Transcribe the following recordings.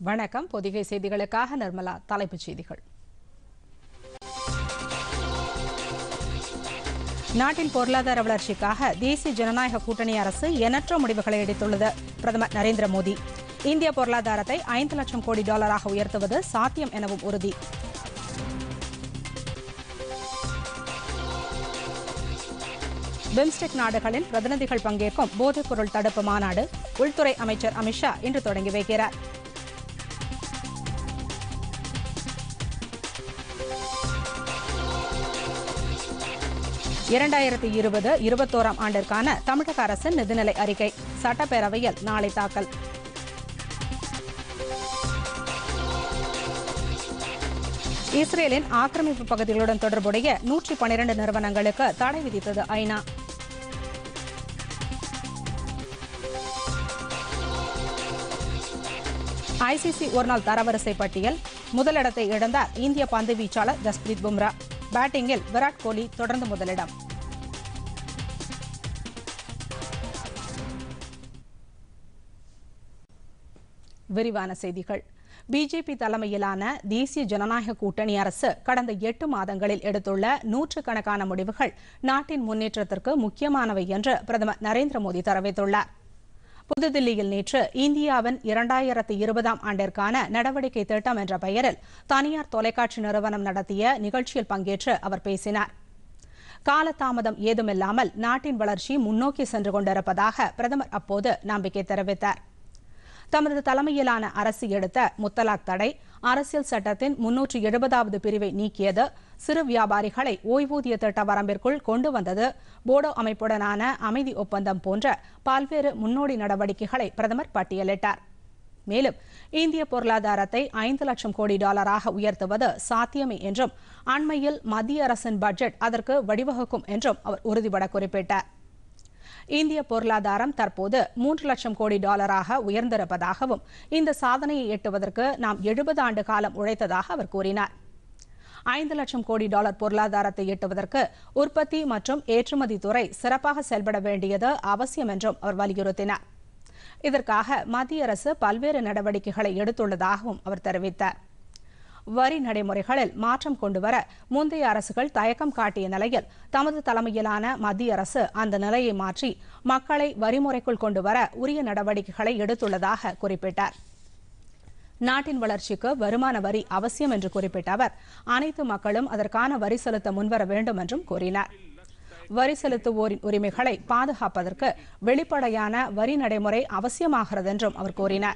வணக்கம் பொதிகை செய்திகளுக்காக நிர்மலா தலைப்புச் செய்திகள் நாட்டின் பொருளாதார வளர்ச்சிக்காக தேசிய ஜனநாயக கூட்டணி அரசு எண்ணற்ற முடிவுகளை எடுத்துள்ளது பிரதமர் நரேந்திர மோடி இந்திய பொருளாதாரத்தை ஐந்து லட்சம் கோடி டாலராக உயர்த்துவது சாத்தியம் எனவும் உறுதி பிம்ஸ்டெக் நாடுகளின் பிரதிநிதிகள் பங்கேற்கும் போதைப்பொருள் தடுப்பு மாநாடு உள்துறை அமைச்சர் அமித்ஷா இன்று தொடங்கி வைக்கிறார் இரண்டாயிரத்தி இருபது இருபத்தோராம் ஆண்டிற்கான தமிழக அரசின் நிதிநிலை அறிக்கை சட்டப்பேரவையில் நாளை தாக்கல் இஸ்ரேலின் ஆக்கிரமிப்பு பகுதிகளுடன் தொடர்புடைய நூற்றி பனிரண்டு நிறுவனங்களுக்கு தடை விதித்தது ஐநா ஐசிசி ஒருநாள் தரவரிசை பட்டியல் முதலிடத்தை இழந்தார் இந்திய பந்து வீச்சாளர் ஜஸ்பிரீத் பும்ரா பேட்டிங்கில் விராட் கோலி தொடர்ந்து முதலிடம் விரிவான செய்திகள் பிஜேபி தலைமையிலான தேசிய ஜனநாயக கூட்டணி அரசு கடந்த எட்டு மாதங்களில் எடுத்துள்ள நூற்றுக்கணக்கான முடிவுகள் நாட்டின் முன்னேற்றத்திற்கு முக்கியமானவை என்று பிரதமர் நரேந்திர மோடி தெரிவித்துள்ளார் புதுதில்லியில் நேற்று இந்தியாவின் இரண்டாயிரத்தி இருபதாம் ஆண்டிற்கான நடவடிக்கை திட்டம் என்ற பெயரில் தனியார் தொலைக்காட்சி நிறுவனம் நடத்திய நிகழ்ச்சியில் பங்கேற்று அவர் பேசினார் காலதாமதம் ஏதுமில்லாமல் நாட்டின் வளர்ச்சி முன்னோக்கி சென்று கொண்டிருப்பதாக பிரதமர் அப்போது நம்பிக்கை தெரிவித்தார் தமது தலைமையிலான அரசு எடுத்த முத்தலாக் தடை அரசியல் சட்டத்தின் முன்னூற்றி எழுபதாவது பிரிவை நீக்கியது சிறு வியாபாரிகளை ஓய்வூதிய திட்ட வரம்பிற்குள் கொண்டு வந்தது போடோ அமைப்புடனான அமைதி ஒப்பந்தம் போன்ற பல்வேறு முன்னோடி நடவடிக்கைகளை பிரதமர் பட்டியலிட்டார் மேலும் இந்திய பொருளாதாரத்தை ஐந்து லட்சம் கோடி டாலராக உயர்த்துவது சாத்தியமே என்றும் அண்மையில் மத்திய அரசின் பட்ஜெட் அதற்கு வழிவகுக்கும் என்றும் அவர் உறுதிபட குறிப்பிட்டார் இந்திய பொருளாதாரம் தற்போது மூன்று லட்சம் கோடி டாலராக உயர்ந்திருப்பதாகவும் இந்த சாதனையை எட்டுவதற்கு நாம் எழுபது ஆண்டு காலம் உழைத்ததாக அவர் கூறினார் ஐந்து லட்சம் கோடி டாலர் பொருளாதாரத்தை எட்டுவதற்கு உற்பத்தி மற்றும் ஏற்றுமதி துறை சிறப்பாக செயல்பட வேண்டியது அவசியம் என்றும் அவர் வலியுறுத்தினார் இதற்காக மத்திய அரசு பல்வேறு நடவடிக்கைகளை எடுத்துள்ளதாகவும் அவர் தெரிவித்தார் வரி நடைமுறைகளில் மாற்றம் கொண்டுவர முந்தைய அரசுகள் தயக்கம் காட்டிய நிலையில் தமது தலைமையிலான மத்திய அரசு அந்த நிலையை மாற்றி மக்களை வரிமுறைக்குள் கொண்டுவர உரிய நடவடிக்கைகளை எடுத்துள்ளதாக குறிப்பிட்டார் நாட்டின் வளர்ச்சிக்கு வருமான வரி அவசியம் என்று குறிப்பிட்ட அவர் அனைத்து மக்களும் அதற்கான வரி செலுத்த முன்வர வேண்டும் என்றும் கூறினார் வரி செலுத்துவோரின் உரிமைகளை பாதுகாப்பதற்கு வெளிப்படையான வரி நடைமுறை அவசியமாகிறது என்றும் அவர் கூறினார்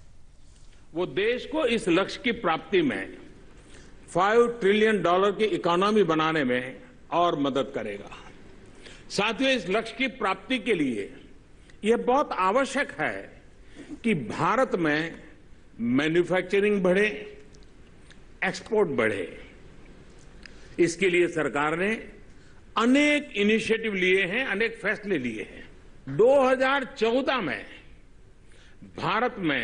वो देश को इस लक्ष्य की प्राप्ति में फाइव ट्रिलियन डॉलर की इकोनॉमी बनाने में और मदद करेगा साथियों इस लक्ष्य की प्राप्ति के लिए यह बहुत आवश्यक है कि भारत में मैन्युफैक्चरिंग बढ़े एक्सपोर्ट बढ़े इसके लिए सरकार ने अनेक इनिशिएटिव लिए हैं अनेक फैसले लिए हैं 2014 में भारत में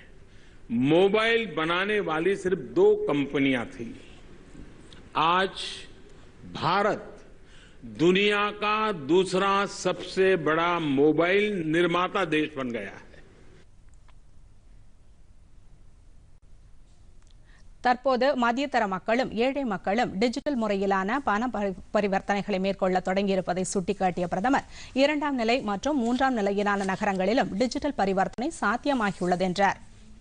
मोबाइल बनाने वाली सिर्फ दो कंपनियां थी आज भारत दुनिया का दूसरा सबसे बड़ा मोबाइल निर्माता देश बन गया है தற்போது மத்தியதர மக்களும் ஏழை மக்களும் டிஜிட்டல் முறையிலான பண பரி- பரிவர்த்தனைகளை மேற்கொள்ள தொடங்கியிருப்பதை சுட்டிக்காட்டிய பிரதமர் இரண்டாம் நிலை மற்றும் மூன்றாம் நிலையிலான நகரங்களிலும் டிஜிட்டல் பரிவர்த்தனை சாத்தியமாகியுள்ளது என்றார்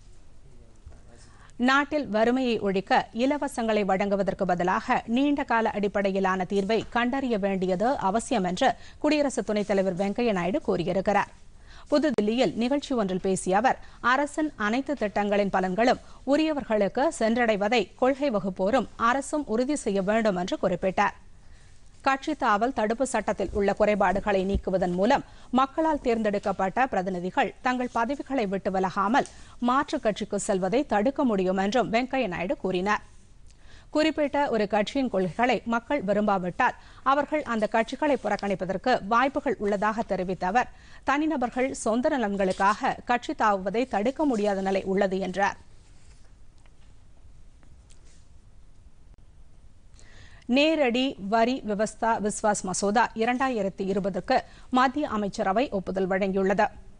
நாட்டில் வறுமையை ஒழிக்க இலவசங்களை வழங்குவதற்கு பதிலாக நீண்ட கால அடிப்படையிலான தீர்வை கண்டறிய வேண்டியது அவசியம் என்று குடியரசு துணைத் தலைவர் வெங்கையா நாயுடு கூறியிருக்கிறார் புதுதில்லியில் நிகழ்ச்சி ஒன்றில் பேசிய அவர் அரசின் அனைத்து திட்டங்களின் பலன்களும் உரியவர்களுக்கு சென்றடைவதை கொள்கை வகுப்போரும் அரசும் உறுதி செய்ய வேண்டும் என்று குறிப்பிட்டார் கட்சி தாவல் தடுப்பு சட்டத்தில் உள்ள குறைபாடுகளை நீக்குவதன் மூலம் மக்களால் தேர்ந்தெடுக்கப்பட்ட பிரதிநிதிகள் தங்கள் பதவிகளை விட்டு விலகாமல் மாற்றுக் கட்சிக்கு செல்வதை தடுக்க முடியும் என்றும் வெங்கையா நாயுடு கூறினார் குறிப்பிட்ட ஒரு கட்சியின் கொள்கைகளை மக்கள் விரும்பாவிட்டால் அவர்கள் அந்த கட்சிகளை புறக்கணிப்பதற்கு வாய்ப்புகள் உள்ளதாக தெரிவித்த அவர் தனிநபர்கள் சொந்த நலன்களுக்காக கட்சி தாவுவதை தடுக்க முடியாத நிலை உள்ளது என்றார் நேரடி வரி விவஸ்தா விஸ்வாஸ் மசோதா இரண்டாயிரத்தி இருபதுக்கு மத்திய அமைச்சரவை ஒப்புதல் வழங்கியுள்ளது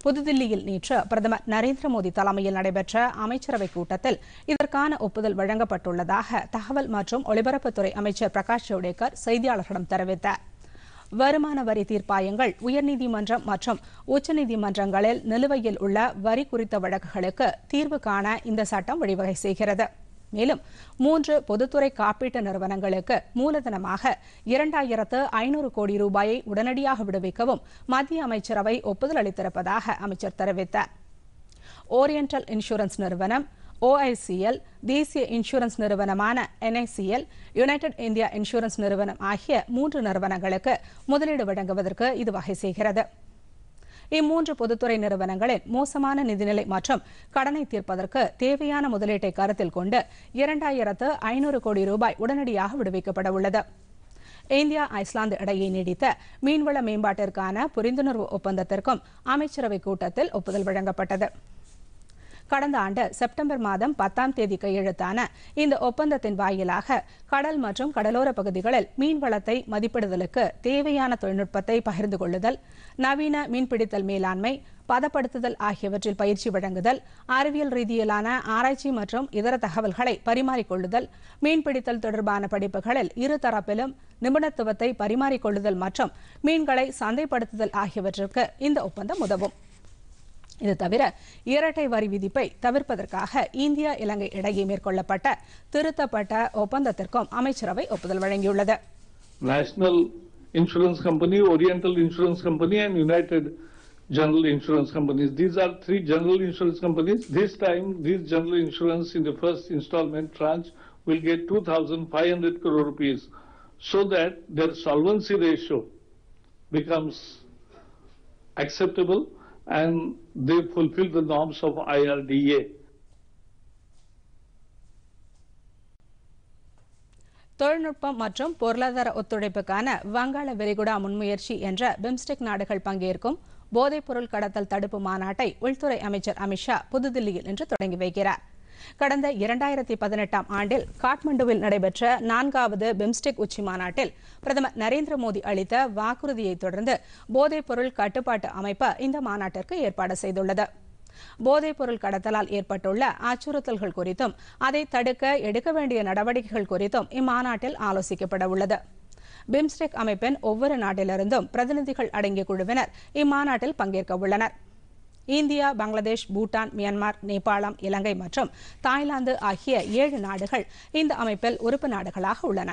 புதுதில்லியில் நேற்று பிரதமர் நரேந்திர மோடி தலைமையில் நடைபெற்ற அமைச்சரவைக் கூட்டத்தில் இதற்கான ஒப்புதல் வழங்கப்பட்டுள்ளதாக தகவல் மற்றும் ஒலிபரப்புத்துறை அமைச்சர் பிரகாஷ் ஜவடேகர் செய்தியாளர்களிடம் தெரிவித்தார் வருமான வரி தீர்ப்பாயங்கள் உயர்நீதிமன்றம் மற்றும் உச்சநீதிமன்றங்களில் நிலுவையில் உள்ள வரி குறித்த வழக்குகளுக்கு தீர்வு காண இந்த சட்டம் வழிவகை செய்கிறது மேலும் மூன்று பொதுத்துறை காப்பீட்டு நிறுவனங்களுக்கு மூலதனமாக இரண்டாயிரத்து ஐநூறு கோடி ரூபாயை உடனடியாக விடுவிக்கவும் மத்திய அமைச்சரவை ஒப்புதல் அளித்திருப்பதாக அமைச்சர் தெரிவித்தார் ஓரியண்டல் இன்சூரன்ஸ் நிறுவனம் ஓஐசிஎல் தேசிய இன்சூரன்ஸ் நிறுவனமான என்ஐசிஎல் யுனைடெட் இந்தியா இன்சூரன்ஸ் நிறுவனம் ஆகிய மூன்று நிறுவனங்களுக்கு முதலீடு வழங்குவதற்கு இது வகை செய்கிறது இம்மூன்று பொதுத்துறை நிறுவனங்களின் மோசமான நிதிநிலை மற்றும் கடனை தீர்ப்பதற்கு தேவையான முதலீட்டை கருத்தில் கொண்டு இரண்டாயிரத்து ஐநூறு கோடி ரூபாய் உடனடியாக விடுவிக்கப்பட உள்ளது இந்தியா ஐஸ்லாந்து இடையே நீடித்த மீன்வள மேம்பாட்டிற்கான புரிந்துணர்வு ஒப்பந்தத்திற்கும் அமைச்சரவைக் கூட்டத்தில் ஒப்புதல் வழங்கப்பட்டது கடந்த ஆண்டு செப்டம்பர் மாதம் பத்தாம் தேதி கையெழுத்தான இந்த ஒப்பந்தத்தின் வாயிலாக கடல் மற்றும் கடலோர பகுதிகளில் மீன்வளத்தை மதிப்பிடுதலுக்கு தேவையான தொழில்நுட்பத்தை பகிர்ந்து கொள்ளுதல் நவீன மீன்பிடித்தல் மேலாண்மை பதப்படுத்துதல் ஆகியவற்றில் பயிற்சி வழங்குதல் அறிவியல் ரீதியிலான ஆராய்ச்சி மற்றும் இதர தகவல்களை பரிமாறிக்கொள்ளுதல் மீன்பிடித்தல் தொடர்பான படிப்புகளில் இரு தரப்பிலும் நிபுணத்துவத்தை பரிமாறிக்கொள்ளுதல் மற்றும் மீன்களை சந்தைப்படுத்துதல் ஆகியவற்றிற்கு இந்த ஒப்பந்தம் உதவும் இது தவிர இரட்டை வரி விதிப்பை தவிர்ப்பதற்காக இந்தியா இலங்கை இடையே மேற்கொள்ளப்பட்ட திருத்தப்பட்ட ஒப்பந்தத்திற்கும் அமைச்சரவை ஒப்புதல் வழங்கியுள்ளது National Insurance Company, Oriental Insurance Company, and United General Insurance Companies. These are three general insurance companies. This time, these general insurance in the first installment tranche will get 2,500 crore rupees so that their solvency ratio becomes acceptable and they fulfill the norms of IRDA. தொழில்நுட்பம் மற்றும் பொருளாதார ஒத்துழைப்புக்கான வங்காள விரிகுடா முன்முயற்சி என்ற BIMSTEC நாடுகள் பங்கேற்கும் போதைப்பொருள் கடத்தல் தடுப்பு மாநாட்டை உள்துறை அமைச்சர் அமித்ஷா புதுதில்லியில் இன்று தொடங்கி வைக்கிறார் கடந்த இரண்டாயிரத்தி பதினெட்டாம் ஆண்டில் காட்மண்டுவில் நடைபெற்ற நான்காவது பிம்ஸ்டெக் உச்சி மாநாட்டில் பிரதமர் நரேந்திர மோடி அளித்த வாக்குறுதியை தொடர்ந்து போதைப்பொருள் கட்டுப்பாட்டு அமைப்பு இந்த மாநாட்டிற்கு ஏற்பாடு செய்துள்ளது போதைப்பொருள் கடத்தலால் ஏற்பட்டுள்ள அச்சுறுத்தல்கள் குறித்தும் அதை தடுக்க எடுக்க வேண்டிய நடவடிக்கைகள் குறித்தும் இம்மாநாட்டில் ஆலோசிக்கப்பட உள்ளது பிம்ஸ்டெக் அமைப்பின் ஒவ்வொரு நாட்டிலிருந்தும் பிரதிநிதிகள் அடங்கிய குழுவினர் இம்மாநாட்டில் பங்கேற்க உள்ளனர் இந்தியா பங்களாதேஷ் பூட்டான் மியான்மர் நேபாளம் இலங்கை மற்றும் தாய்லாந்து ஆகிய ஏழு நாடுகள் இந்த அமைப்பில் உறுப்பு நாடுகளாக உள்ளன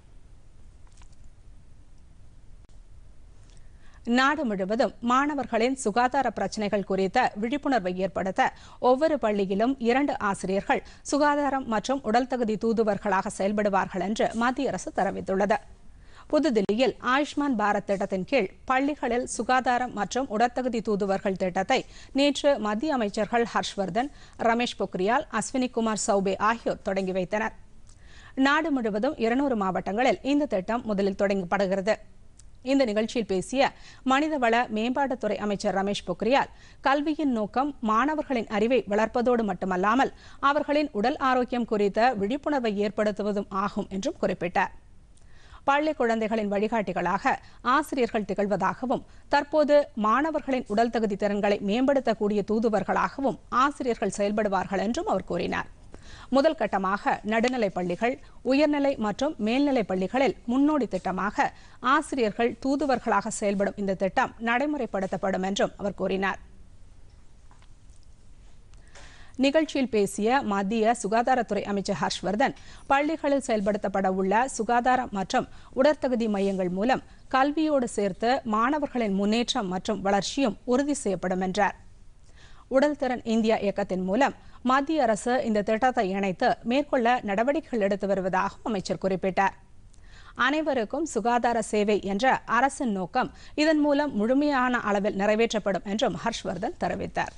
நாடு முழுவதும் மாணவர்களின் சுகாதார பிரச்சினைகள் குறித்த விழிப்புணர்வை ஏற்படுத்த ஒவ்வொரு பள்ளியிலும் இரண்டு ஆசிரியர்கள் சுகாதாரம் மற்றும் உடல் தகுதி தூதுவர்களாக செயல்படுவார்கள் என்று மத்திய அரசு தெரிவித்துள்ளது புதுதில்லியில் ஆயுஷ்மான் பாரத் திட்டத்தின் கீழ் பள்ளிகளில் சுகாதாரம் மற்றும் உடற்தகுதி தூதுவர்கள் திட்டத்தை நேற்று மத்திய அமைச்சர்கள் ஹர்ஷ்வர்தன் ரமேஷ் பொக்ரியால் அஸ்வினி குமார் சௌபே ஆகியோர் தொடங்கி வைத்தனர் நாடு முழுவதும் இருநூறு மாவட்டங்களில் இந்த திட்டம் முதலில் தொடங்கப்படுகிறது இந்த நிகழ்ச்சியில் பேசிய மனிதவள மேம்பாட்டுத்துறை அமைச்சர் ரமேஷ் பொக்ரியால் கல்வியின் நோக்கம் மாணவர்களின் அறிவை வளர்ப்பதோடு மட்டுமல்லாமல் அவர்களின் உடல் ஆரோக்கியம் குறித்த விழிப்புணர்வை ஏற்படுத்துவதும் ஆகும் என்றும் குறிப்பிட்டார் பள்ளி குழந்தைகளின் வழிகாட்டிகளாக ஆசிரியர்கள் திகழ்வதாகவும் தற்போது மாணவர்களின் உடல் தகுதி திறன்களை மேம்படுத்தக்கூடிய தூதுவர்களாகவும் ஆசிரியர்கள் செயல்படுவார்கள் என்றும் அவர் கூறினார் முதல் கட்டமாக நடுநிலைப் பள்ளிகள் உயர்நிலை மற்றும் மேல்நிலைப் பள்ளிகளில் முன்னோடி திட்டமாக ஆசிரியர்கள் தூதுவர்களாக செயல்படும் இந்த திட்டம் நடைமுறைப்படுத்தப்படும் என்றும் அவர் கூறினார் நிகழ்ச்சியில் பேசிய மத்திய சுகாதாரத்துறை அமைச்சர் ஹர்ஷ்வர்தன் பள்ளிகளில் செயல்படுத்தப்பட உள்ள சுகாதாரம் மற்றும் உடற்தகுதி மையங்கள் மூலம் கல்வியோடு சேர்த்து மாணவர்களின் முன்னேற்றம் மற்றும் வளர்ச்சியும் உறுதி செய்யப்படும் என்றார் உடல் திறன் இந்தியா இயக்கத்தின் மூலம் மத்திய அரசு இந்த திட்டத்தை இணைத்து மேற்கொள்ள நடவடிக்கைகள் எடுத்து வருவதாகவும் அமைச்சர் குறிப்பிட்டார் அனைவருக்கும் சுகாதார சேவை என்ற அரசின் நோக்கம் இதன் மூலம் முழுமையான அளவில் நிறைவேற்றப்படும் என்றும் ஹர்ஷ்வர்தன் தெரிவித்தார்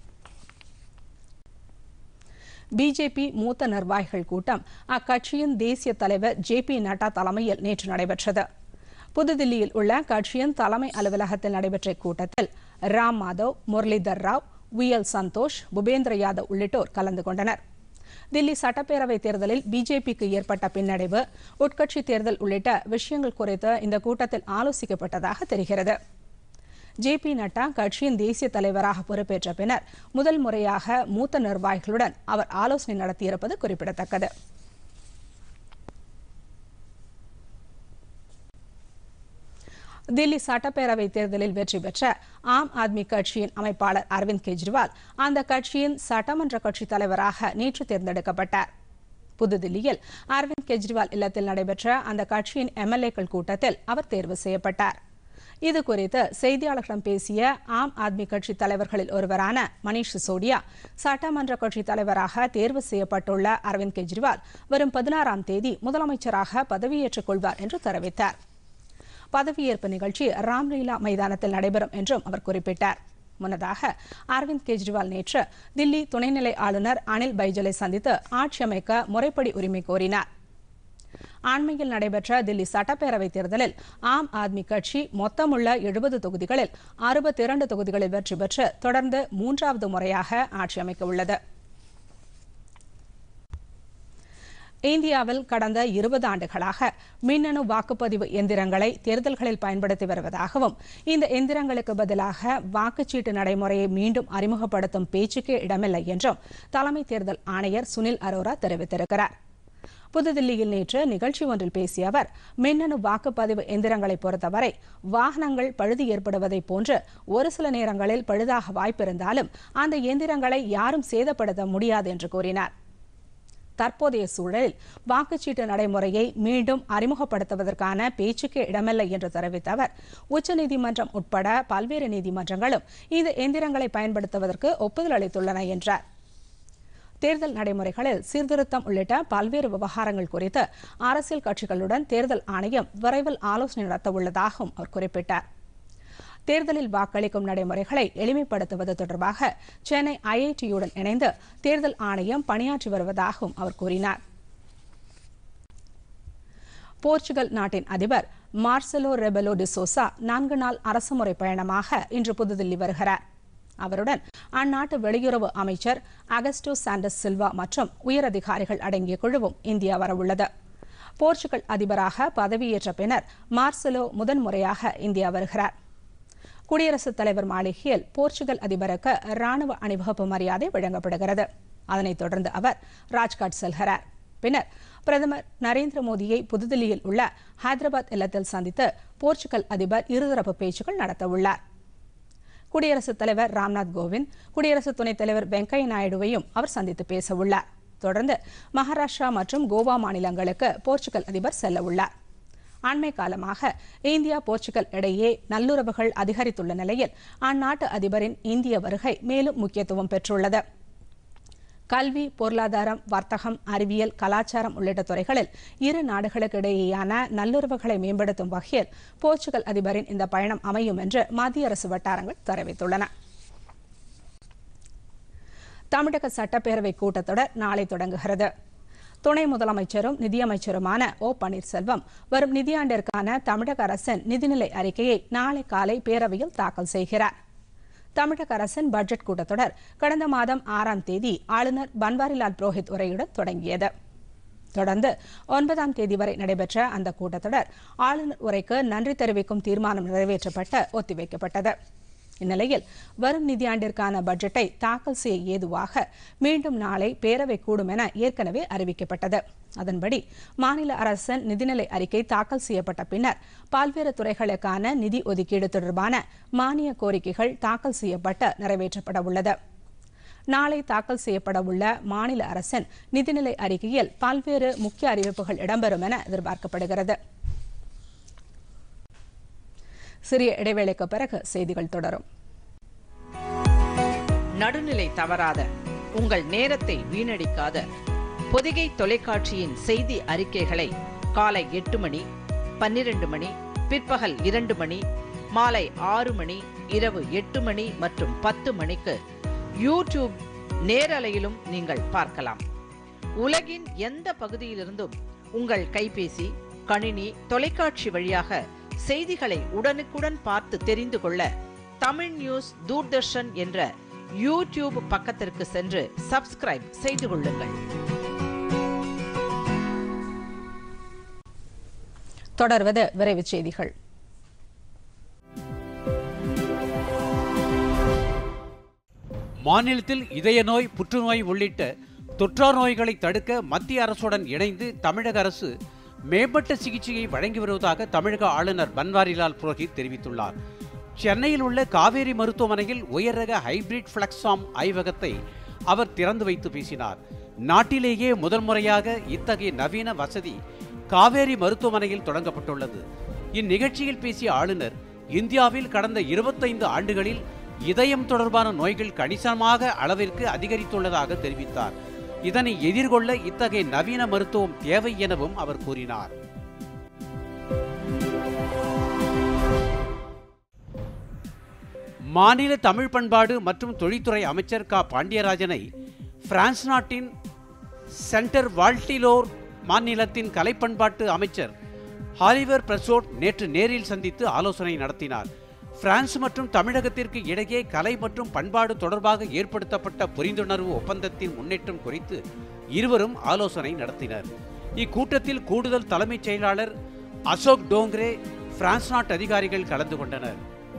பிஜேபி மூத்த நிர்வாகிகள் கூட்டம் அக்கட்சியின் தேசிய தலைவர் ஜே பி நட்டா தலைமையில் நேற்று நடைபெற்றது புதுதில்லியில் உள்ள கட்சியின் தலைமை அலுவலகத்தில் நடைபெற்ற கூட்டத்தில் ராம் மாதவ் முரளிதர் ராவ் வி எல் சந்தோஷ் புபேந்திர யாதவ் உள்ளிட்டோர் கலந்து கொண்டனர் தில்லி சட்டப்பேரவை தேர்தலில் பிஜேபிக்கு ஏற்பட்ட பின்னடைவு உட்கட்சி தேர்தல் உள்ளிட்ட விஷயங்கள் குறித்து இந்த கூட்டத்தில் ஆலோசிக்கப்பட்டதாக தெரிகிறது ஜே பி நட்டா கட்சியின் தேசிய தலைவராக பொறுப்பேற்ற பின்னர் முதல் முறையாக மூத்த நிர்வாகிகளுடன் அவர் ஆலோசனை நடத்தியிருப்பது குறிப்பிடத்தக்கது தில்லி சட்டப்பேரவை தேர்தலில் வெற்றி பெற்ற ஆம் ஆத்மி கட்சியின் அமைப்பாளர் அரவிந்த் கெஜ்ரிவால் அந்த கட்சியின் சட்டமன்ற கட்சித் தலைவராக நேற்று தேர்ந்தெடுக்கப்பட்டார் புதுதில்லியில் அரவிந்த் கெஜ்ரிவால் இல்லத்தில் நடைபெற்ற அந்த கட்சியின் எம்எல்ஏக்கள் கூட்டத்தில் அவர் தேர்வு செய்யப்பட்டார் இது குறித்து செய்தியாளர்களிடம் பேசிய ஆம் ஆத்மி கட்சி தலைவர்களில் ஒருவரான மணீஷ் சிசோடியா சட்டமன்ற கட்சி தலைவராக தேர்வு செய்யப்பட்டுள்ள அரவிந்த் கெஜ்ரிவால் வரும் பதினாறாம் தேதி முதலமைச்சராக பதவியேற்றுக் கொள்வார் என்று தெரிவித்தார் பதவியேற்பு நிகழ்ச்சி ராம்லீலா மைதானத்தில் நடைபெறும் என்றும் அவர் குறிப்பிட்டார் முன்னதாக அரவிந்த் கெஜ்ரிவால் நேற்று தில்லி துணைநிலை ஆளுநர் அனில் பைஜலை சந்தித்து ஆட்சி அமைக்க முறைப்படி உரிமை கோரினார் அண்மையில் நடைபெற்ற தில்லி சட்டப்பேரவை தேர்தலில் ஆம் ஆத்மி கட்சி மொத்தமுள்ள எழுபது தொகுதிகளில் அறுபத்தி இரண்டு தொகுதிகளில் வெற்றி பெற்று தொடர்ந்து மூன்றாவது முறையாக ஆட்சி அமைக்க உள்ளது இந்தியாவில் கடந்த இருபது ஆண்டுகளாக மின்னணு வாக்குப்பதிவு எந்திரங்களை தேர்தல்களில் பயன்படுத்தி வருவதாகவும் இந்த எந்திரங்களுக்கு பதிலாக வாக்குச்சீட்டு நடைமுறையை மீண்டும் அறிமுகப்படுத்தும் பேச்சுக்கே இடமில்லை என்றும் தலைமை தேர்தல் ஆணையர் சுனில் அரோரா தெரிவித்திருக்கிறார் புதுதில்லியில் நேற்று நிகழ்ச்சி ஒன்றில் பேசிய அவர் மின்னணு வாக்குப்பதிவு எந்திரங்களை பொறுத்தவரை வாகனங்கள் பழுது ஏற்படுவதை போன்று ஒரு சில நேரங்களில் பழுதாக வாய்ப்பிருந்தாலும் அந்த எந்திரங்களை யாரும் சேதப்படுத்த முடியாது என்று கூறினார் தற்போதைய சூழலில் வாக்குச்சீட்டு நடைமுறையை மீண்டும் அறிமுகப்படுத்துவதற்கான பேச்சுக்கே இடமில்லை என்று தெரிவித்த அவர் உச்சநீதிமன்றம் உட்பட பல்வேறு நீதிமன்றங்களும் இந்த எந்திரங்களை பயன்படுத்துவதற்கு ஒப்புதல் அளித்துள்ளன என்றார் தேர்தல் நடைமுறைகளில் சீர்திருத்தம் உள்ளிட்ட பல்வேறு விவகாரங்கள் குறித்து அரசியல் கட்சிகளுடன் தேர்தல் ஆணையம் விரைவில் ஆலோசனை நடத்த உள்ளதாகவும் அவர் குறிப்பிட்டார் தேர்தலில் வாக்களிக்கும் நடைமுறைகளை எளிமைப்படுத்துவது தொடர்பாக சென்னை ஐஐடியுடன் இணைந்து தேர்தல் ஆணையம் பணியாற்றி வருவதாகவும் அவர் கூறினார் போர்ச்சுகல் நாட்டின் அதிபர் மார்செலோ ரெபெலோ டிசோசா நான்கு நாள் அரசுமுறை பயணமாக இன்று புதுதில்லி வருகிறார் அவருடன் அந்நாட்டு வெளியுறவு அமைச்சர் அகஸ்டோ சாண்டஸ் சில்வா மற்றும் உயரதிகாரிகள் அடங்கிய குழுவும் இந்தியா வரவுள்ளது போர்ச்சுகல் அதிபராக பதவியேற்ற பின்னர் மார்செலோ முதன்முறையாக இந்தியா வருகிறார் குடியரசுத் தலைவர் மாளிகையில் போர்ச்சுகல் அதிபருக்கு ராணுவ அணிவகுப்பு மரியாதை வழங்கப்படுகிறது அதனைத் தொடர்ந்து அவர் ராஜ்காட் செல்கிறார் பின்னர் பிரதமர் நரேந்திர மோடியை புதுதில்லியில் உள்ள ஹைதராபாத் இல்லத்தில் சந்தித்து போர்ச்சுகல் அதிபர் இருதரப்பு பேச்சுக்கள் நடத்தவுள்ளார் குடியரசுத் தலைவர் ராம்நாத் கோவிந்த் குடியரசு துணைத் தலைவர் வெங்கையா நாயுடுவையும் அவர் சந்தித்து பேசவுள்ளார் தொடர்ந்து மகாராஷ்டிரா மற்றும் கோவா மாநிலங்களுக்கு போர்ச்சுகல் அதிபர் செல்ல உள்ளார் அண்மை காலமாக இந்தியா போர்ச்சுகல் இடையே நல்லுறவுகள் அதிகரித்துள்ள நிலையில் அந்நாட்டு அதிபரின் இந்திய வருகை மேலும் முக்கியத்துவம் பெற்றுள்ளது கல்வி பொருளாதாரம் வர்த்தகம் அறிவியல் கலாச்சாரம் உள்ளிட்ட துறைகளில் இரு நாடுகளுக்கு இடையேயான நல்லுறவுகளை மேம்படுத்தும் வகையில் போர்ச்சுகல் அதிபரின் இந்த பயணம் அமையும் என்று மத்திய அரசு வட்டாரங்கள் தெரிவித்துள்ளன தமிழக சட்டப்பேரவை கூட்டத்தொடர் நாளை தொடங்குகிறது துணை முதலமைச்சரும் நிதியமைச்சருமான ஓ பன்னீர்செல்வம் வரும் நிதியாண்டிற்கான தமிழக அரசின் நிதிநிலை அறிக்கையை நாளை காலை பேரவையில் தாக்கல் செய்கிறார் தமிழக அரசின் பட்ஜெட் கூட்டத்தொடர் கடந்த மாதம் ஆறாம் தேதி ஆளுநர் பன்வாரிலால் புரோஹித் உரையுடன் தொடங்கியது தொடர்ந்து ஒன்பதாம் தேதி வரை நடைபெற்ற அந்த கூட்டத்தொடர் ஆளுநர் உரைக்கு நன்றி தெரிவிக்கும் தீர்மானம் நிறைவேற்றப்பட்டு ஒத்திவைக்கப்பட்டது இந்நிலையில் வரும் நிதியாண்டிற்கான பட்ஜெட்டை தாக்கல் செய்ய ஏதுவாக மீண்டும் நாளை பேரவை கூடும் என ஏற்கனவே அறிவிக்கப்பட்டது அதன்படி மாநில அரசின் நிதிநிலை அறிக்கை தாக்கல் செய்யப்பட்ட பின்னர் பல்வேறு துறைகளுக்கான நிதி ஒதுக்கீடு தொடர்பான மானிய கோரிக்கைகள் தாக்கல் செய்யப்பட்டு நிறைவேற்றப்பட உள்ளது நாளை தாக்கல் செய்யப்பட உள்ள மாநில அரசின் நிதிநிலை அறிக்கையில் பல்வேறு முக்கிய அறிவிப்புகள் இடம்பெறும் என எதிர்பார்க்கப்படுகிறது சிறிய இடைவேளைக்கு பிறகு செய்திகள் தொடரும் நடுநிலை தவறாத உங்கள் நேரத்தை வீணடிக்காத பொதிகை தொலைக்காட்சியின் செய்தி அறிக்கைகளை காலை எட்டு மணி பன்னிரண்டு மணி பிற்பகல் இரண்டு மணி மாலை ஆறு மணி இரவு எட்டு மணி மற்றும் பத்து மணிக்கு யூடியூப் நேரலையிலும் நீங்கள் பார்க்கலாம் உலகின் எந்த பகுதியிலிருந்தும் உங்கள் கைபேசி கணினி தொலைக்காட்சி வழியாக செய்திகளை உடனுக்குடன் பார்த்து தெரிந்து கொள்ள தமிழ் நியூஸ் தூர்தர்ஷன் என்ற யூடியூப் பக்கத்திற்கு சென்று சப்ஸ்கிரைப் செய்து கொள்ளுங்கள் தொடர்வது விரைவுச் செய்திகள் மாநிலத்தில் இதய நோய் புற்றுநோய் உள்ளிட்ட தொற்றா நோய்களை தடுக்க மத்திய அரசுடன் இணைந்து தமிழக அரசு மேம்பட்ட சிகிச்சையை வழங்கி வருவதாக தமிழக ஆளுநர் பன்வாரிலால் புரோஹித் தெரிவித்துள்ளார் சென்னையில் உள்ள காவேரி மருத்துவமனையில் உயர்ரக ஹைபிரிட் பிளக்ஸாம் ஆய்வகத்தை அவர் திறந்து வைத்து பேசினார் நாட்டிலேயே முதல் முறையாக இத்தகைய நவீன வசதி காவேரி மருத்துவமனையில் தொடங்கப்பட்டுள்ளது இந்நிகழ்ச்சியில் பேசிய ஆளுநர் இந்தியாவில் கடந்த இருபத்தைந்து ஆண்டுகளில் இதயம் தொடர்பான நோய்கள் கணிசமாக அளவிற்கு அதிகரித்துள்ளதாக தெரிவித்தார் இதனை எதிர்கொள்ள இத்தகைய நவீன மருத்துவம் தேவை எனவும் அவர் கூறினார் மாநில தமிழ் பண்பாடு மற்றும் தொழில்துறை அமைச்சர் க பாண்டியராஜனை பிரான்ஸ் நாட்டின் சென்டர் வால்டிலோர் மாநிலத்தின் கலைப்பண்பாட்டு அமைச்சர் ஹாலிவர் பிரசோட் நேற்று நேரில் சந்தித்து ஆலோசனை நடத்தினார் பிரான்ஸ் மற்றும் தமிழகத்திற்கு இடையே கலை மற்றும் பண்பாடு தொடர்பாக ஏற்படுத்தப்பட்ட புரிந்துணர்வு ஒப்பந்தத்தின் முன்னேற்றம் குறித்து இருவரும் ஆலோசனை நடத்தினர் இக்கூட்டத்தில் கூடுதல் தலைமைச் செயலாளர் அசோக் டோங்ரே பிரான்ஸ் நாட்டு அதிகாரிகள் கலந்து கொண்டனர்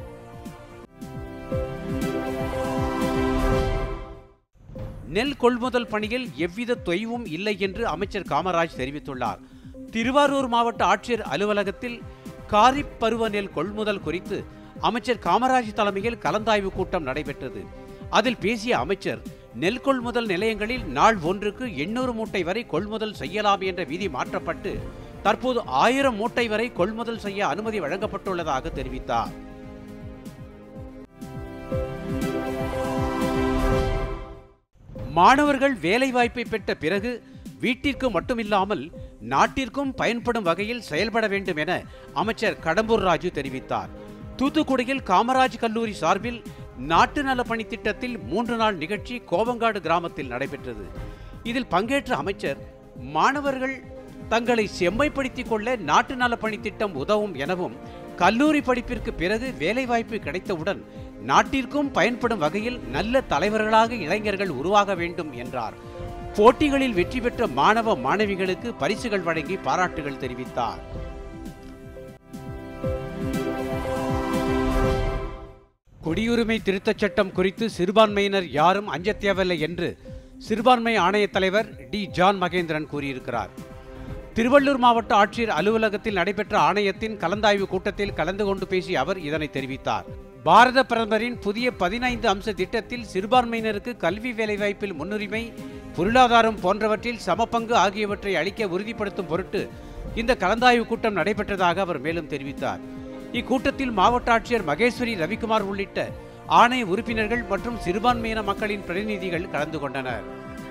நெல் கொள்முதல் பணியில் எவ்வித தொய்வும் இல்லை என்று அமைச்சர் காமராஜ் தெரிவித்துள்ளார் திருவாரூர் மாவட்ட ஆட்சியர் அலுவலகத்தில் காரிப் பருவ நெல் கொள்முதல் குறித்து அமைச்சர் காமராஜ் தலைமையில் கலந்தாய்வு கூட்டம் நடைபெற்றது அதில் பேசிய அமைச்சர் நெல் கொள்முதல் நிலையங்களில் நாள் ஒன்றுக்கு எண்ணூறு மூட்டை வரை கொள்முதல் செய்யலாம் என்ற விதி மாற்றப்பட்டு தற்போது ஆயிரம் மூட்டை வரை கொள்முதல் செய்ய அனுமதி வழங்கப்பட்டுள்ளதாக தெரிவித்தார் மாணவர்கள் வேலைவாய்ப்பை பெற்ற பிறகு வீட்டிற்கு மட்டுமில்லாமல் நாட்டிற்கும் பயன்படும் வகையில் செயல்பட வேண்டும் என அமைச்சர் கடம்பூர் ராஜு தெரிவித்தார் தூத்துக்குடியில் காமராஜ் கல்லூரி சார்பில் நாட்டு நல பணி திட்டத்தில் மூன்று நாள் நிகழ்ச்சி கோவங்காடு கிராமத்தில் நடைபெற்றது இதில் பங்கேற்ற அமைச்சர் மாணவர்கள் தங்களை செம்மைப்படுத்திக் கொள்ள நாட்டு நல பணி திட்டம் உதவும் எனவும் கல்லூரி படிப்பிற்கு பிறகு வேலைவாய்ப்பு கிடைத்தவுடன் நாட்டிற்கும் பயன்படும் வகையில் நல்ல தலைவர்களாக இளைஞர்கள் உருவாக வேண்டும் என்றார் போட்டிகளில் வெற்றி பெற்ற மாணவ மாணவிகளுக்கு பரிசுகள் வழங்கி பாராட்டுகள் தெரிவித்தார் குடியுரிமை திருத்தச் சட்டம் குறித்து சிறுபான்மையினர் யாரும் அஞ்சத் தேவையில்லை என்று சிறுபான்மை ஆணைய தலைவர் டி ஜான் மகேந்திரன் கூறியிருக்கிறார் திருவள்ளூர் மாவட்ட ஆட்சியர் அலுவலகத்தில் நடைபெற்ற ஆணையத்தின் கலந்தாய்வு கூட்டத்தில் கலந்து கொண்டு பேசிய அவர் இதனை தெரிவித்தார் பாரத பிரதமரின் புதிய பதினைந்து அம்ச திட்டத்தில் சிறுபான்மையினருக்கு கல்வி வேலைவாய்ப்பில் முன்னுரிமை பொருளாதாரம் போன்றவற்றில் சமபங்கு ஆகியவற்றை அளிக்க உறுதிப்படுத்தும் பொருட்டு இந்த கலந்தாய்வு கூட்டம் நடைபெற்றதாக அவர் மேலும் தெரிவித்தார் இக்கூட்டத்தில் மாவட்ட ஆட்சியர் மகேஸ்வரி ரவிக்குமார் உள்ளிட்ட ஆணைய உறுப்பினர்கள் மற்றும் சிறுபான்மையின மக்களின் பிரதிநிதிகள் கலந்து கொண்டனர்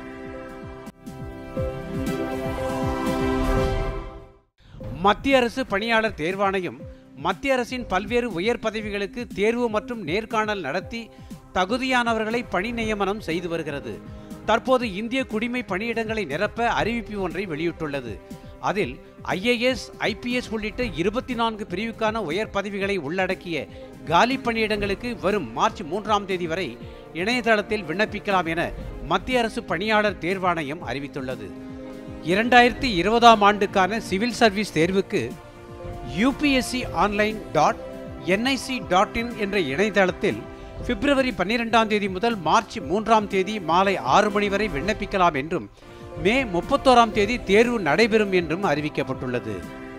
மத்திய அரசு பணியாளர் தேர்வாணையம் மத்திய அரசின் பல்வேறு உயர் பதவிகளுக்கு தேர்வு மற்றும் நேர்காணல் நடத்தி தகுதியானவர்களை பணி நியமனம் செய்து வருகிறது தற்போது இந்திய குடிமை பணியிடங்களை நிரப்ப அறிவிப்பு ஒன்றை வெளியிட்டுள்ளது அதில் ஐஏஎஸ் ஐபிஎஸ் உள்ளிட்ட இருபத்தி நான்கு பிரிவுக்கான உயர் பதவிகளை உள்ளடக்கிய காலி பணியிடங்களுக்கு வரும் மார்ச் மூன்றாம் தேதி வரை இணையதளத்தில் விண்ணப்பிக்கலாம் என மத்திய அரசு பணியாளர் தேர்வாணையம் அறிவித்துள்ளது இரண்டாயிரத்தி இருபதாம் ஆண்டுக்கான சிவில் சர்வீஸ் தேர்வுக்கு UPSC online dot NIC dot in என்ற இணையதளத்தில் பிப்ரவரி பன்னிரெண்டாம் தேதி முதல் மார்ச் மூன்றாம் தேதி மாலை ஆறு மணி வரை விண்ணப்பிக்கலாம் என்றும் மே முப்பத்தோராம் தேதி தேர்வு நடைபெறும் என்றும் அறிவிக்கப்பட்டுள்ளது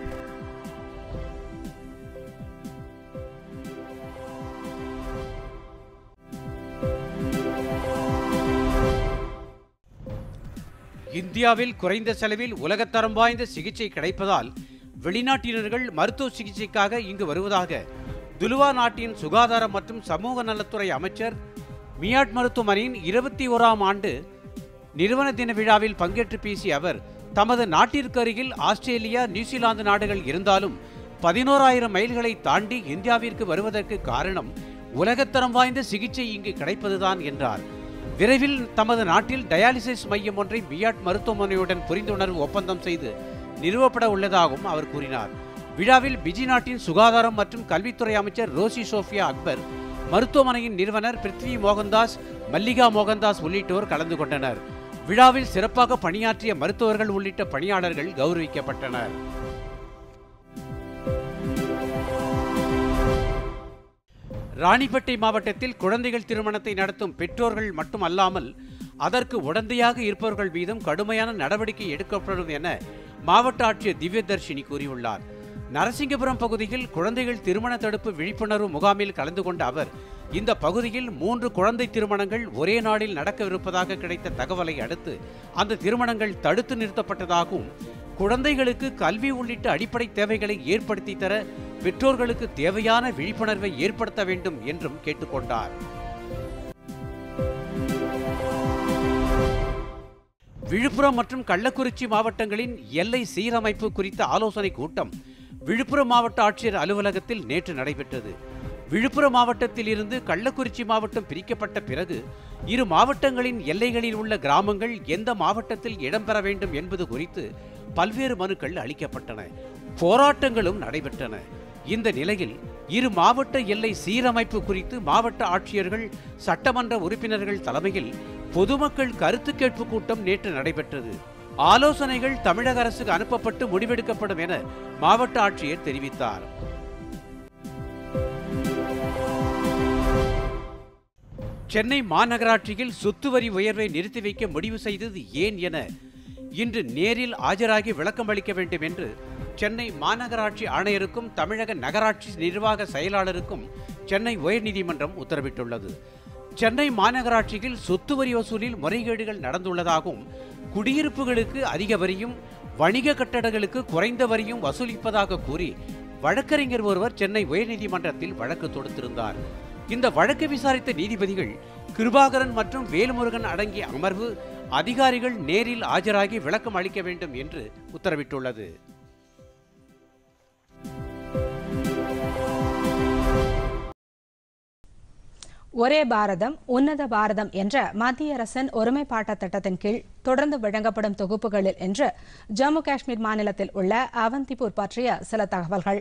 இந்தியாவில் குறைந்த செலவில் உலகத்தரம் வாய்ந்த சிகிச்சை கிடைப்பதால் வெளிநாட்டினர்கள் மருத்துவ சிகிச்சைக்காக இங்கு வருவதாக துலுவா நாட்டின் சுகாதார மற்றும் சமூக நலத்துறை அமைச்சர் மியாட் மருத்துவமனையின் இருபத்தி ஓராம் ஆண்டு நிறுவன தின விழாவில் பங்கேற்று பேசிய அவர் தமது நாட்டிற்கு அருகில் ஆஸ்திரேலியா நியூசிலாந்து நாடுகள் இருந்தாலும் பதினோராயிரம் மைல்களை தாண்டி இந்தியாவிற்கு வருவதற்கு காரணம் உலகத்தரம் வாய்ந்த சிகிச்சை இங்கு கிடைப்பதுதான் என்றார் விரைவில் தமது நாட்டில் டயாலிசிஸ் மையம் ஒன்றை மியாட் மருத்துவமனையுடன் புரிந்துணர்வு ஒப்பந்தம் செய்து நிறுவப்பட உள்ளதாகவும் அவர் கூறினார் விழாவில் பிஜி நாட்டின் சுகாதாரம் மற்றும் கல்வித்துறை அமைச்சர் ரோசி சோஃபியா அக்பர் மருத்துவமனையின் நிறுவனர் பிருத்வி மோகன்தாஸ் மல்லிகா மோகன்தாஸ் உள்ளிட்டோர் கலந்து கொண்டனர் விழாவில் சிறப்பாக பணியாற்றிய மருத்துவர்கள் உள்ளிட்ட பணியாளர்கள் கௌரவிக்கப்பட்டனர் ராணிப்பேட்டை மாவட்டத்தில் குழந்தைகள் திருமணத்தை நடத்தும் பெற்றோர்கள் மட்டுமல்லாமல் அதற்கு உடந்தையாக இருப்பவர்கள் மீதும் கடுமையான நடவடிக்கை எடுக்கப்படும் என மாவட்ட ஆட்சியர் திவ்யதர்ஷினி கூறியுள்ளார் நரசிங்கபுரம் பகுதியில் குழந்தைகள் திருமண தடுப்பு விழிப்புணர்வு முகாமில் கலந்து கொண்ட அவர் இந்த பகுதியில் மூன்று குழந்தை திருமணங்கள் ஒரே நாளில் நடக்கவிருப்பதாக கிடைத்த தகவலை அடுத்து அந்த திருமணங்கள் தடுத்து நிறுத்தப்பட்டதாகவும் குழந்தைகளுக்கு கல்வி உள்ளிட்ட அடிப்படை தேவைகளை ஏற்படுத்தி தர பெற்றோர்களுக்கு தேவையான விழிப்புணர்வை ஏற்படுத்த வேண்டும் என்றும் கேட்டுக்கொண்டார் விழுப்புரம் மற்றும் கள்ளக்குறிச்சி மாவட்டங்களின் எல்லை சீரமைப்பு குறித்த ஆலோசனை கூட்டம் விழுப்புரம் மாவட்ட ஆட்சியர் அலுவலகத்தில் நேற்று நடைபெற்றது விழுப்புரம் மாவட்டத்தில் இருந்து கள்ளக்குறிச்சி மாவட்டம் பிரிக்கப்பட்ட பிறகு இரு மாவட்டங்களின் எல்லைகளில் உள்ள கிராமங்கள் எந்த மாவட்டத்தில் இடம்பெற வேண்டும் என்பது குறித்து பல்வேறு மனுக்கள் அளிக்கப்பட்டன போராட்டங்களும் நடைபெற்றன இந்த நிலையில் இரு மாவட்ட எல்லை சீரமைப்பு குறித்து மாவட்ட ஆட்சியர்கள் சட்டமன்ற உறுப்பினர்கள் தலைமையில் பொதுமக்கள் கருத்து கேட்பு கூட்டம் நேற்று நடைபெற்றது ஆலோசனைகள் தமிழக அரசுக்கு அனுப்பப்பட்டு முடிவெடுக்கப்படும் என மாவட்ட ஆட்சியர் தெரிவித்தார் சென்னை மாநகராட்சியில் சொத்து வரி உயர்வை நிறுத்தி வைக்க முடிவு செய்தது ஏன் என இன்று நேரில் ஆஜராகி விளக்கம் அளிக்க வேண்டும் என்று சென்னை மாநகராட்சி ஆணையருக்கும் தமிழக நகராட்சி நிர்வாக செயலாளருக்கும் சென்னை உயர்நீதிமன்றம் உத்தரவிட்டுள்ளது சென்னை மாநகராட்சியில் சொத்து வரி வசூலில் முறைகேடுகள் நடந்துள்ளதாகவும் குடியிருப்புகளுக்கு அதிக வரியும் வணிக கட்டடங்களுக்கு குறைந்த வரியும் வசூலிப்பதாக கூறி வழக்கறிஞர் ஒருவர் சென்னை உயர்நீதிமன்றத்தில் வழக்கு தொடுத்திருந்தார் இந்த வழக்கை விசாரித்த நீதிபதிகள் கிருபாகரன் மற்றும் வேலுமுருகன் அடங்கிய அமர்வு அதிகாரிகள் நேரில் ஆஜராகி விளக்கம் அளிக்க வேண்டும் என்று உத்தரவிட்டுள்ளது ஒரே பாரதம் உன்னத பாரதம் என்ற மத்திய அரசின் ஒருமைப்பாட்ட திட்டத்தின் கீழ் தொடர்ந்து வழங்கப்படும் தொகுப்புகளில் என்று ஜம்மு காஷ்மீர் மாநிலத்தில் உள்ள அவந்திபூர் பற்றிய சில தகவல்கள்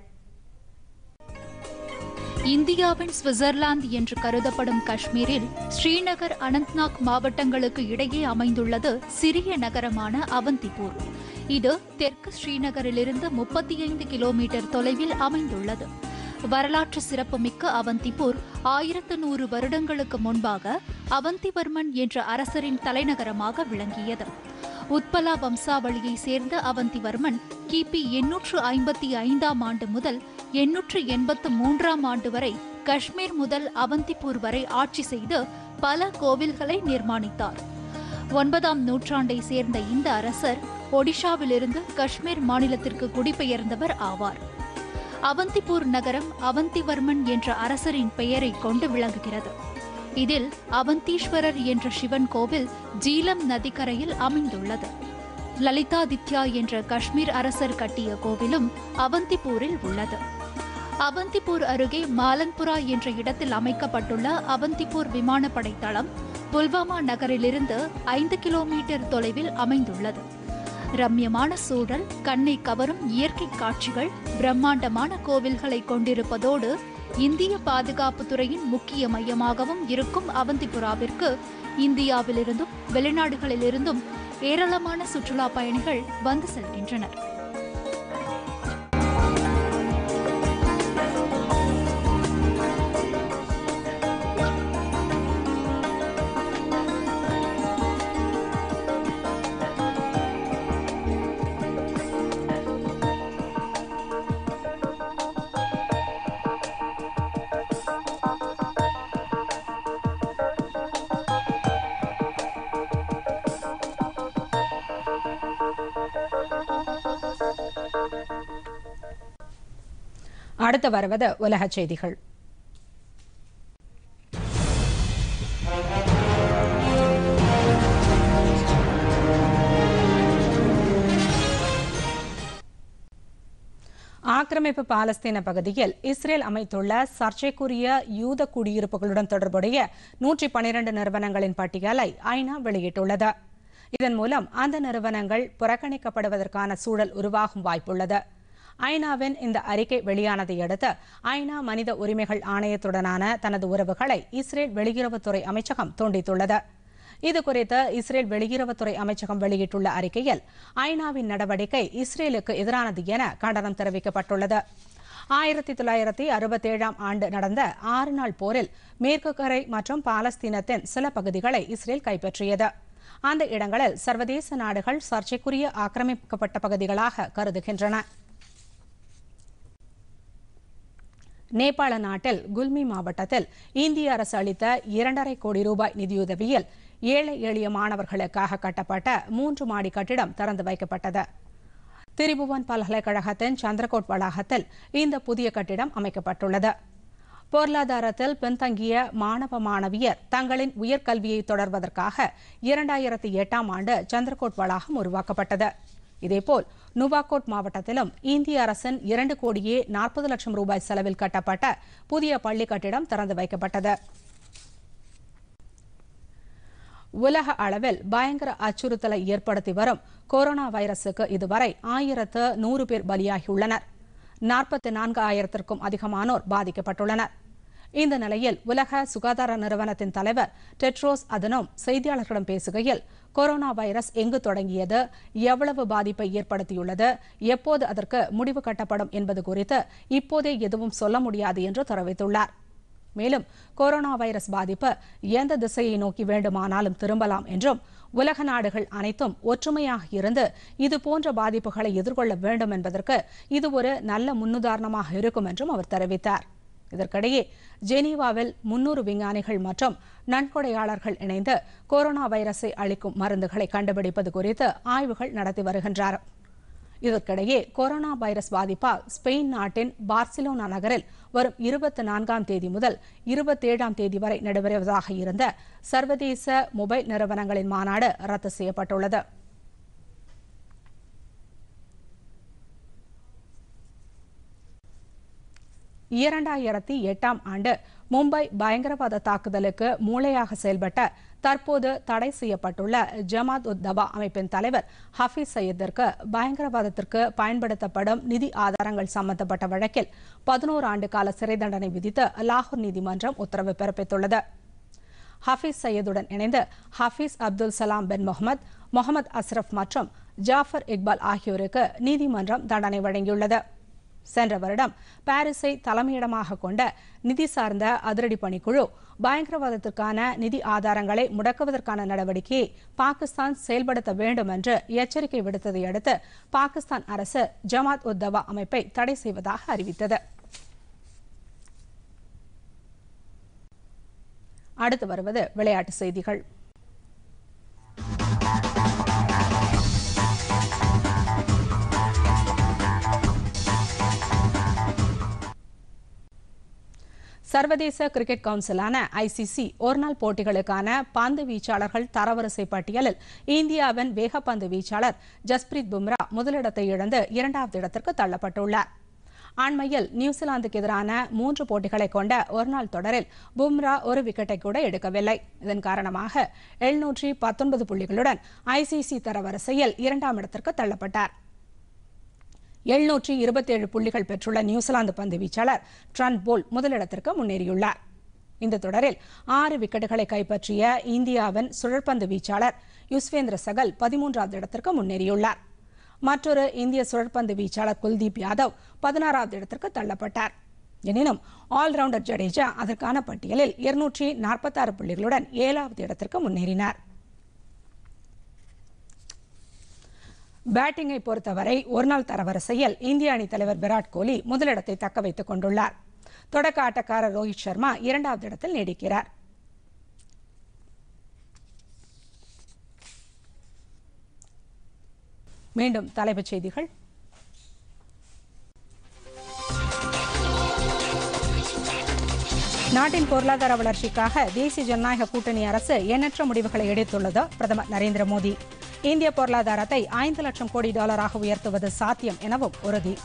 இந்தியாவின் சுவிட்சர்லாந்து என்று கருதப்படும் காஷ்மீரில் ஸ்ரீநகர் அனந்த்நாக் மாவட்டங்களுக்கு இடையே அமைந்துள்ளது சிறிய நகரமான அவந்திபூர் இது தெற்கு ஸ்ரீநகரிலிருந்து முப்பத்தி ஐந்து கிலோமீட்டர் தொலைவில் அமைந்துள்ளது வரலாற்று சிறப்புமிக்க அவந்திபூர் ஆயிரத்து நூறு வருடங்களுக்கு முன்பாக அவந்திவர்மன் என்ற அரசரின் தலைநகரமாக விளங்கியது உத்பலா வம்சாவளியை சேர்ந்த அவந்திவர்மன் கிபி எண்ணூற்று ஐம்பத்தி ஐந்தாம் ஆண்டு முதல் எண்ணூற்று எண்பத்து மூன்றாம் ஆண்டு வரை காஷ்மீர் முதல் அவந்திபூர் வரை ஆட்சி செய்து பல கோவில்களை நிர்மாணித்தார் ஒன்பதாம் நூற்றாண்டை சேர்ந்த இந்த அரசர் ஒடிஷாவிலிருந்து காஷ்மீர் மாநிலத்திற்கு குடிபெயர்ந்தவர் ஆவார் அவந்திபூர் நகரம் அவந்திவர்மன் என்ற அரசரின் பெயரை கொண்டு விளங்குகிறது இதில் அவந்தீஸ்வரர் என்ற சிவன் கோவில் ஜீலம் நதிக்கரையில் அமைந்துள்ளது லலிதாதித்யா என்ற காஷ்மீர் அரசர் கட்டிய கோவிலும் அவந்திபூரில் உள்ளது அவந்திபூர் அருகே மாலன்புரா என்ற இடத்தில் அமைக்கப்பட்டுள்ள அவந்திபூர் விமானப்படை தளம் புல்வாமா நகரிலிருந்து ஐந்து கிலோமீட்டர் தொலைவில் அமைந்துள்ளது ரம்யமான சூழல் கண்ணை கவரும் இயற்கை காட்சிகள் பிரம்மாண்டமான கோவில்களை கொண்டிருப்பதோடு இந்திய பாதுகாப்பு துறையின் முக்கிய மையமாகவும் இருக்கும் அவந்திபுராவிற்கு இந்தியாவிலிருந்தும் வெளிநாடுகளிலிருந்தும் ஏராளமான சுற்றுலா பயணிகள் வந்து செல்கின்றனர் அடுத்து வருவது உலகச் செய்திகள் ஆக்கிரமிப்பு பாலஸ்தீன பகுதியில் இஸ்ரேல் அமைத்துள்ள சர்ச்சைக்குரிய யூத குடியிருப்புகளுடன் தொடர்புடைய நூற்றி பனிரண்டு நிறுவனங்களின் பட்டியலை ஐநா வெளியிட்டுள்ளது இதன் மூலம் அந்த நிறுவனங்கள் புறக்கணிக்கப்படுவதற்கான சூழல் உருவாகும் வாய்ப்புள்ளது ஐநாவின் இந்த அறிக்கை வெளியானதை அடுத்து ஐநா மனித உரிமைகள் ஆணையத்துடனான தனது உறவுகளை இஸ்ரேல் வெளியுறவுத்துறை அமைச்சகம் துண்டித்துள்ளது இது குறித்து இஸ்ரேல் வெளியுறவுத்துறை அமைச்சகம் வெளியிட்டுள்ள அறிக்கையில் ஐநாவின் நடவடிக்கை இஸ்ரேலுக்கு எதிரானது என கண்டனம் தெரிவிக்கப்பட்டுள்ளது ஆயிரத்தி தொள்ளாயிரத்தி அறுபத்தேழாம் ஆண்டு நடந்த ஆறு நாள் போரில் மேற்கு கரை மற்றும் பாலஸ்தீனத்தின் சில பகுதிகளை இஸ்ரேல் கைப்பற்றியது அந்த இடங்களில் சர்வதேச நாடுகள் சர்ச்சைக்குரிய ஆக்கிரமிக்கப்பட்ட பகுதிகளாக கருதுகின்றன நேபாள நாட்டில் குல்மி மாவட்டத்தில் இந்திய அரசு அளித்த இரண்டரை கோடி ரூபாய் நிதியுதவியில் ஏழை எளிய மாணவர்களுக்காக கட்டப்பட்ட மூன்று மாடி கட்டிடம் திறந்து வைக்கப்பட்டது திரிபுவன் பல்கலைக்கழகத்தின் சந்திரகோட் வளாகத்தில் இந்த புதிய கட்டிடம் அமைக்கப்பட்டுள்ளது பொருளாதாரத்தில் பின்தங்கிய மாணவ மாணவியர் தங்களின் உயர்கல்வியை தொடர்வதற்காக இரண்டாயிரத்தி எட்டாம் ஆண்டு சந்திரகோட் வளாகம் உருவாக்கப்பட்டது இதேபோல் நுவாகோட் மாவட்டத்திலும் இந்திய அரசின் இரண்டு கோடியே நாற்பது லட்சம் ரூபாய் செலவில் கட்டப்பட்ட புதிய பள்ளி கட்டிடம் திறந்து வைக்கப்பட்டது உலக அளவில் பயங்கர அச்சுறுத்தலை ஏற்படுத்தி வரும் கொரோனா வைரசுக்கு இதுவரை ஆயிரத்து நூறு பேர் பலியாகியுள்ளனர் நாற்பத்தி நான்கு ஆயிரத்திற்கும் அதிகமானோர் பாதிக்கப்பட்டுள்ளனர் இந்த நிலையில் உலக சுகாதார நிறுவனத்தின் தலைவர் டெட்ரோஸ் அதனோம் செய்தியாளர்களிடம் பேசுகையில் கொரோனா வைரஸ் எங்கு தொடங்கியது எவ்வளவு பாதிப்பை ஏற்படுத்தியுள்ளது எப்போது அதற்கு முடிவு கட்டப்படும் என்பது குறித்து இப்போதே எதுவும் சொல்ல முடியாது என்று தெரிவித்துள்ளார் மேலும் கொரோனா வைரஸ் பாதிப்பு எந்த திசையை நோக்கி வேண்டுமானாலும் திரும்பலாம் என்றும் உலக நாடுகள் அனைத்தும் ஒற்றுமையாக இருந்து இது போன்ற பாதிப்புகளை எதிர்கொள்ள வேண்டும் என்பதற்கு இது ஒரு நல்ல முன்னுதாரணமாக இருக்கும் என்றும் அவர் தெரிவித்தார் இதற்கிடையே ஜெனீவாவில் முன்னூறு விஞ்ஞானிகள் மற்றும் நன்கொடையாளர்கள் இணைந்து கொரோனா வைரஸை அளிக்கும் மருந்துகளை கண்டுபிடிப்பது குறித்து ஆய்வுகள் நடத்தி வருகின்றனர் இதற்கிடையே கொரோனா வைரஸ் பாதிப்பால் ஸ்பெயின் நாட்டின் பார்சிலோனா நகரில் வரும் இருபத்தி நான்காம் தேதி முதல் இருபத்தேழாம் தேதி வரை நடைபெறுவதாக இருந்த சர்வதேச மொபைல் நிறுவனங்களின் மாநாடு ரத்து செய்யப்பட்டுள்ளது இரண்டாயிரத்தி எட்டாம் ஆண்டு மும்பை பயங்கரவாத தாக்குதலுக்கு மூளையாக செயல்பட்ட தற்போது தடை செய்யப்பட்டுள்ள ஜமாத் உத் தவா அமைப்பின் தலைவர் ஹஃபீஸ் சையத்திற்கு பயங்கரவாதத்திற்கு பயன்படுத்தப்படும் நிதி ஆதாரங்கள் சம்பந்தப்பட்ட வழக்கில் பதினோரு ஆண்டு கால சிறை தண்டனை விதித்து லாகூர் நீதிமன்றம் உத்தரவு பிறப்பித்துள்ளது ஹஃபீஸ் சையதுடன் இணைந்து ஹஃபீஸ் அப்துல் சலாம் பின் முகமது முகமது அஸ்ரப் மற்றும் ஜாஃபர் இக்பால் ஆகியோருக்கு நீதிமன்றம் தண்டனை வழங்கியுள்ளது சென்ற வருடம் பாரிஸை தலைமையிடமாக கொண்ட நிதி சார்ந்த அதிரடி பணிக்குழு பயங்கரவாதத்திற்கான நிதி ஆதாரங்களை முடக்குவதற்கான நடவடிக்கையை பாகிஸ்தான் செயல்படுத்த வேண்டும் என்று எச்சரிக்கை விடுத்ததை அடுத்து பாகிஸ்தான் அரசு ஜமாத் உத் தவா அமைப்பை தடை செய்வதாக அறிவித்தது அடுத்து வருவது விளையாட்டு செய்திகள் சர்வதேச கிரிக்கெட் கவுன்சிலான ஐசிசி ஒருநாள் போட்டிகளுக்கான பந்து வீச்சாளர்கள் தரவரிசை பட்டியலில் இந்தியாவின் வேகப்பந்து வீச்சாளர் ஜஸ்பிரீத் பும்ரா முதலிடத்தை இழந்து இரண்டாவது இடத்திற்கு தள்ளப்பட்டுள்ளார் அண்மையில் நியூசிலாந்துக்கு எதிரான மூன்று போட்டிகளை கொண்ட ஒருநாள் தொடரில் பும்ரா ஒரு விக்கெட்டை கூட எடுக்கவில்லை இதன் காரணமாக எழுநூற்றி பத்தொன்பது புள்ளிகளுடன் ஐசிசி தரவரிசையில் இரண்டாம் இடத்திற்கு தள்ளப்பட்டார் எழுநூற்றி இருபத்தேழு புள்ளிகள் பெற்றுள்ள நியூசிலாந்து பந்து வீச்சாளர் ட்ரன் போல் முதலிடத்திற்கு முன்னேறியுள்ளார் இந்த தொடரில் ஆறு விக்கெட்டுகளை கைப்பற்றிய இந்தியாவின் சுழற்பந்து வீச்சாளர் யுஸ்வேந்திர சகல் பதிமூன்றாவது இடத்திற்கு முன்னேறியுள்ளார் மற்றொரு இந்திய சுழற்பந்து வீச்சாளர் குல்தீப் யாதவ் பதினாறாவது இடத்திற்கு தள்ளப்பட்டார் எனினும் ஆல்ரவுண்டர் ஜடேஜா அதற்கான பட்டியலில் இருநூற்றி நாற்பத்தாறு புள்ளிகளுடன் ஏழாவது இடத்திற்கு முன்னேறினார் பேட்டிங்கை பொறுத்தவரை ஒருநாள் தரவரிசையில் இந்திய அணி தலைவர் விராட் கோலி முதலிடத்தை தக்க வைத்துக் கொண்டுள்ளார் தொடக்க ஆட்டக்காரர் ரோஹித் சர்மா இரண்டாவது இடத்தில் நீடிக்கிறார் மீண்டும் தலைப்புச் செய்திகள் நாட்டின் பொருளாதார வளர்ச்சிக்காக தேசிய ஜனநாயக கூட்டணி அரசு எண்ணற்ற முடிவுகளை எடுத்துள்ளது பிரதமர் நரேந்திர மோடி இந்திய பொருளாதாரத்தை ஐந்து லட்சம் கோடி டாலராக உயர்த்துவது சாத்தியம் எனவும் உறுதி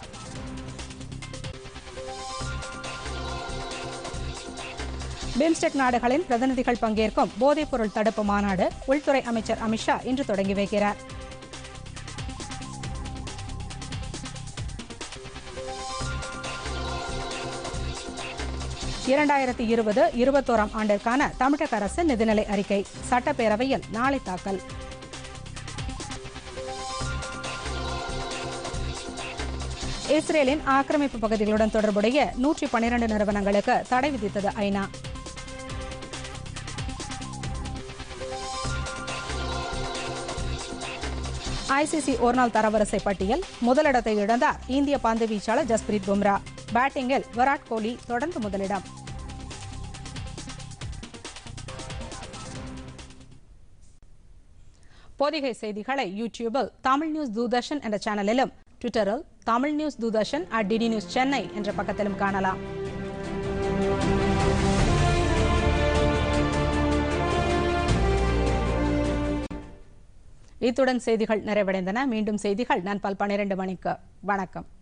பிம்ஸ்டெக் நாடுகளின் பிரதிநிதிகள் பங்கேற்கும் போதைப்பொருள் தடுப்பு மாநாடு உள்துறை அமைச்சர் அமித்ஷா இன்று தொடங்கி வைக்கிறார் இரண்டாயிரத்தி இருபது இருபத்தோராம் ஆண்டிற்கான தமிழக அரசு நிதிநிலை அறிக்கை சட்டப்பேரவையில் நாளை தாக்கல் இஸ்ரேலின் ஆக்கிரமிப்பு பகுதிகளுடன் தொடர்புடைய நூற்றி பன்னிரண்டு நிறுவனங்களுக்கு தடை விதித்தது ஐநா ஐசிசி ஒருநாள் தரவரிசை பட்டியல் முதலிடத்தை இழந்தார் இந்திய பந்து வீச்சாளர் ஜஸ்பிரீத் பும்ரா பேட்டிங்கில் விராட் கோலி தொடர்ந்து முதலிடம் பொதிகை செய்திகளை யூடியூபில் தமிழ் நியூஸ் தூர்தர்ஷன் என்ற சேனலிலும் ட்விட்டரில் Tamil news Doordarshan at DD news Chennai என்ற பக்கத்திலும் காணலாம் இத்துடன் செய்திகள் நிறைவடைந்தன மீண்டும் செய்திகள் நண்பல் பன்னிரண்டு மணிக்கு வணக்கம்